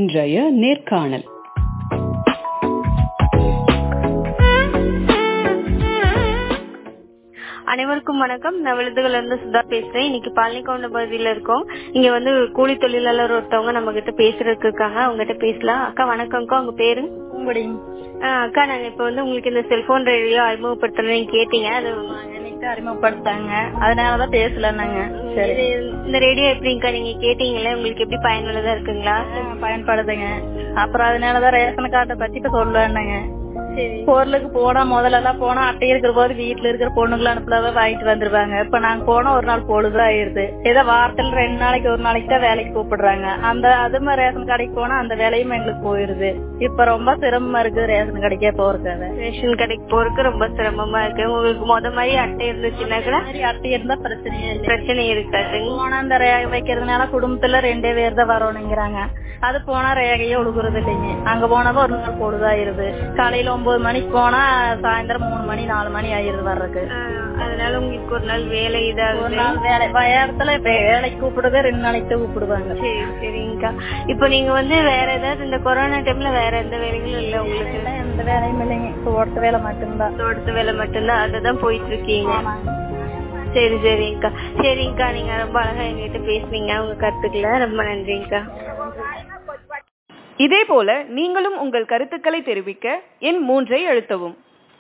இன்றைய நேர்காணல் அனைவருக்கும் வணக்கம் நான் விழுதுகள் இருந்து சுதா பேசுறேன் இன்னைக்கு பழனிக்கவுண்ட பகுதியில இருக்கோம் இங்க வந்து கூலி தொழிலாளர் ஒருத்தவங்க நம்ம கிட்ட பேசுறதுக்கு இருக்காங்க அவங்க கிட்ட பேசலாம் அக்கா வணக்கம்க்கா உங்க பேரு ஆ, அக்கா நாங்க இப்ப வந்து உங்களுக்கு இந்த செல்போன் ரேடியோ அறிமுகப்படுத்தணும் நீங்க கேட்டீங்க அது எனக்கு அறிமுகப்படுத்தாங்க அதனாலதான் பேசலன்னாங்க சரி இது- இந்த ரேடியோ எப்படிங்கக்கா நீங்க கேட்டீங்கல்ல உங்களுக்கு எப்படி பயனுள்ளதா இருக்குங்களா ஆ, பயன்படுதுங்க அப்புறம் அதனாலதான் ரேஷன் கார்டை பத்தி இப்ப சொல்லுவேன்னாங்க சரி பொருளுக்கு போனா முதல்ல எல்லாம் போனா அட்டை இருக்கிற போது வீட்டுல இருக்கிற பொண்ணுங்களை அனுப்பலாவே வாங்கிட்டு வந்துருவாங்க இப்ப நாங்க போனா ஒரு நாள் பொழுது ஆயிருது ஏதோ வாரத்துல ரெண்டு நாளைக்கு ஒரு நாளைக்கு தான் வேலைக்கு கூப்பிடுறாங்க அந்த அது மாதிரி ரேஷன் கடைக்கு போனா அந்த வேலையும் எங்களுக்கு போயிருது இப்ப ரொம்ப சிரமமா இருக்கு ரேஷன் கடைக்கே போறதுக்காக ரேஷன் கடைக்கு போறதுக்கு ரொம்ப சிரமமா இருக்கு உங்களுக்கு முத மாதிரி அட்டை இருந்துச்சுன்னா கூட மாதிரி அட்டை இருந்தா பிரச்சனையே இல்லை பிரச்சனை இருக்காது போனா அந்த ரேகை வைக்கிறதுனால குடும்பத்துல ரெண்டே பேர் தான் வரணுங்கிறாங்க அது போனா ரேகையே ஒழுகுறது இல்லைங்க அங்க போனாதான் ஒரு நாள் பொழுதாயிருது காலையில ஒன்பது மணிக்கு போனா சாயந்தரம் மூணு மணி நாலு மணி ஆயிருது வர்றதுக்கு ஆஹ் அதனால உங்களுக்கு ஒரு நாள் வேலை ஒரு இதாகுது நாள் வேலை இடத்துல வேலைக்கு கூப்பிடுறது ரெண்டு நாளைக்கு தான் கூப்பிடுவாங்க சரி சரிங்கக்கா இப்போ நீங்க வந்து வேற ஏதாவது இந்த கொரோனா டைம்ல வேற எந்த வேலைகளும் இல்ல உங்களுக்கு இல்ல, எந்த வேலையும் இல்லைங்க தோட்ட வேலை மட்டும்தான் தோட்டத்து வேலை மட்டும்தான் அதுதான் போயிட்டு இருக்கீங்க சரி சரிங்கக்கா சரிங்கக்கா நீங்க ரொம்ப அழகா எங்ககிட்ட பேசுனீங்க உங்க கருத்துக்களை ரொம்ப நன்றிங்கக்கா இதேபோல நீங்களும் உங்கள் கருத்துக்களை தெரிவிக்க எண் மூன்றை அழுத்தவும்